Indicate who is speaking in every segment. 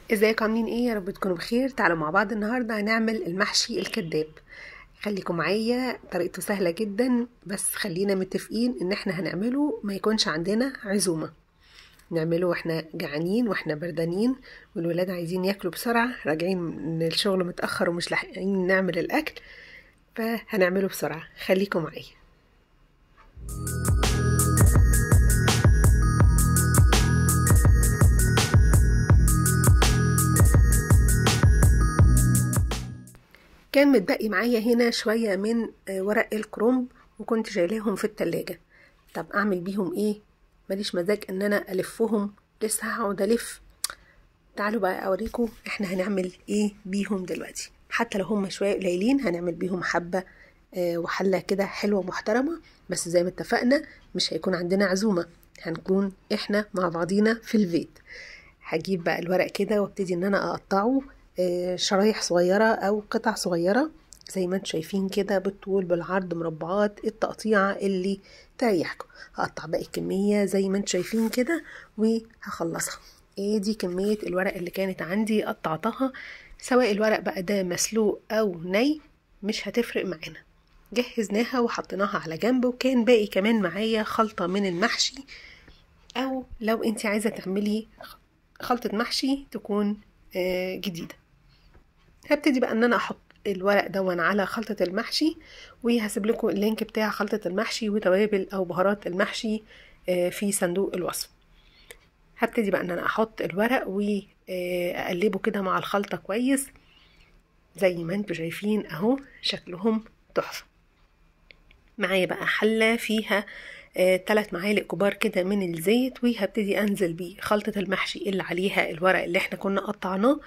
Speaker 1: ازيكم عاملين ايه يا رب تكونوا بخير تعالوا مع بعض النهارده هنعمل المحشي الكداب خليكم معايا طريقته سهله جدا بس خلينا متفقين ان احنا هنعمله ما يكونش عندنا عزومه نعمله واحنا جعانين واحنا بردانين والولاد عايزين ياكلوا بسرعه راجعين من الشغل متاخر ومش لاحقين نعمل الاكل فهنعمله بسرعه خليكم معايا كان متبقي معايا هنا شوية من ورق الكرنب وكنت شايلاهم في التلاجة طب أعمل بيهم إيه ماليش مزاج إن أنا ألفهم لسه هقعد ألف تعالوا بقى أوريكم إحنا هنعمل إيه بيهم دلوقتي حتى لو هم شوية قليلين هنعمل بيهم حبة وحلة كده حلوة محترمة بس زي ما اتفقنا مش هيكون عندنا عزومة هنكون إحنا مع بعضينا في البيت هجيب بقى الورق كده وابتدي إن أنا أقطعه شرايح صغيرة أو قطع صغيرة زي ما انتم شايفين كده بالطول بالعرض مربعات التقطيعة اللي تريحكم هقطع باقي الكمية زي ما انتم شايفين كده وهخلصها ايه دي كمية الورق اللي كانت عندي قطعتها سواء الورق بقى ده مسلوق أو ني مش هتفرق معانا جهزناها وحطيناها على جنب وكان باقي كمان معايا خلطة من المحشي أو لو انت عايزة تعملي خلطة محشي تكون جديدة هبتدي بقى ان انا احط الورق دون على خلطة المحشي وهسيب لكم اللينك بتاع خلطة المحشي وتوابل او بهارات المحشي في صندوق الوصف هبتدي بقى ان انا احط الورق واقلبه كده مع الخلطة كويس زي ما انتوا شايفين اهو شكلهم تحفة معايا بقى حلة فيها ثلاث معالق كبار كده من الزيت وهبتدي انزل بخلطة المحشي اللي عليها الورق اللي احنا كنا قطعناه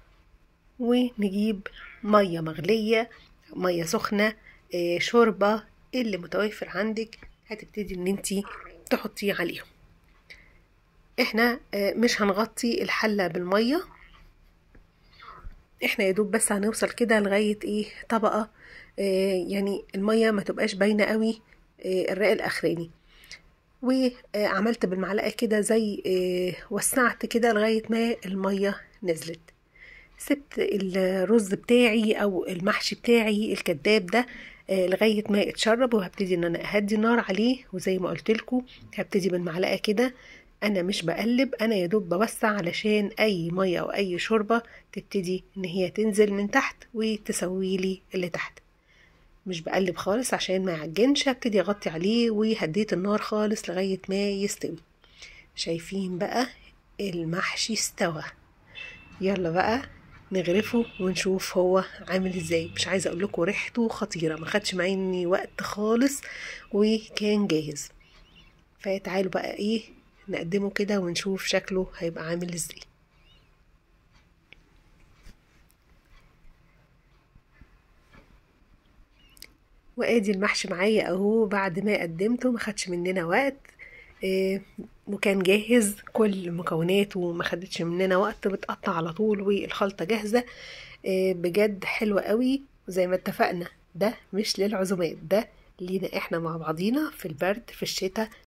Speaker 1: ونجيب مية مغلية مية سخنة شوربة اللي متوفر عندك هتبتدي ان انتي تحطيه عليهم احنا مش هنغطي الحلة بالمية احنا يدوب بس هنوصل كده لغاية ايه طبقة يعني المية ما تبقاش باينة قوي الرق الاخراني وعملت بالمعلقة كده زي وسعت كده لغاية ما المية نزلت سبت الرز بتاعي او المحشي بتاعي الكداب ده لغاية ما اتشرب وهبتدي ان انا اهدي النار عليه وزي ما قلت لكم هبتدي بالمعلقة كده انا مش بقلب انا يا دوب بوسع علشان اي مية او اي شوربة تبتدي ان هي تنزل من تحت وتسوي لي اللي تحت مش بقلب خالص عشان ما يعجنش هبتدي اغطي عليه وهديت النار خالص لغاية ما يستوي شايفين بقى المحشي استوى يلا بقى نغرفه ونشوف هو عامل ازاي مش عايزه اقول لكم ريحته خطيره ما خدش معايا وقت خالص وكان جاهز فتعالوا بقى ايه نقدمه كده ونشوف شكله هيبقى عامل ازاي وادي المحشي معايا اهو بعد ما قدمته ما خدش مننا وقت إيه وكان جاهز كل مكوناته وما خدتش مننا وقت بتقطع على طول والخلطة جاهزة إيه بجد حلوة قوي زي ما اتفقنا ده مش للعزومات ده لينا احنا مع بعضينا في البرد في الشتاء